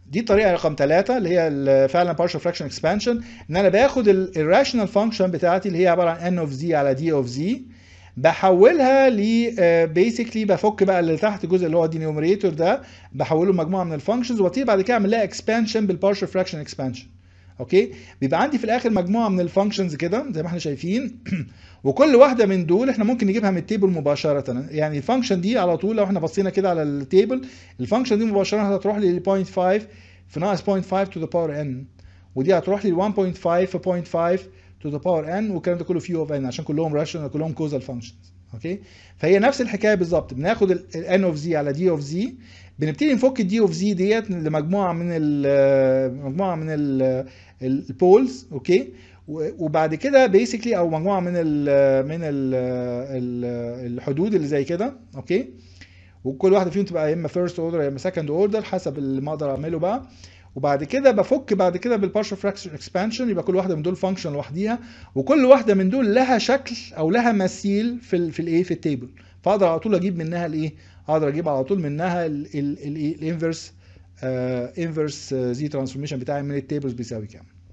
دي الطريقه رقم ثلاثة اللي هي ال- فعلا partial fraction expansion ان انا باخد الراشنال فانكشن بتاعتي اللي هي عباره عن n of z على d of z بحولها ل بيسكلي بفك بقى اللي تحت الجزء اللي هو الدينوميريتور ده بحوله لمجموعه من الفانكشنز وابتدي بعد كده اعمل لها اكسبانشن بالبارشال فراكشن اكسبانشن اوكي بيبقى عندي في الاخر مجموعه من الفانكشنز كده زي ما احنا شايفين وكل واحده من دول احنا ممكن نجيبها من التيبل مباشره يعني الفانكشن دي على طول لو احنا بصينا كده على التيبل الفانكشن دي مباشره هتروح لي 0.5 في ناقص 0.5 to the power n ودي هتروح لي 1.5 في 0.5 to the power n والكلام ده كله فيه اوف n عشان كلهم راشنال كلهم كوزال فانكشنز اوكي فهي نفس الحكايه بالظبط بناخد ال n اوف z على d اوف z بنبتدي نفك الدي اوف زي ديت لمجموعه من ال مجموعه من البولز اوكي و- وبعد كده بيسكلي او مجموعه من ال من ال الحدود اللي زي كده اوكي وكل واحده فيهم تبقى يا اما فيرست اوردر يا اما سكند اوردر حسب اللي ما اقدر اعمله بقى وبعد كده بفك بعد كده بالبارشال فراكشن اكسبانشن يبقى كل واحده من دول فانكشن لوحديها وكل واحده من دول لها شكل او لها مثيل في ال في الايه في التيبل فاقدر على طول اجيب منها الايه اقدر اجيب على طول منها الانفرس انفرس زي ترانسفورميشن بتاعي من التيبلز بيساوي كام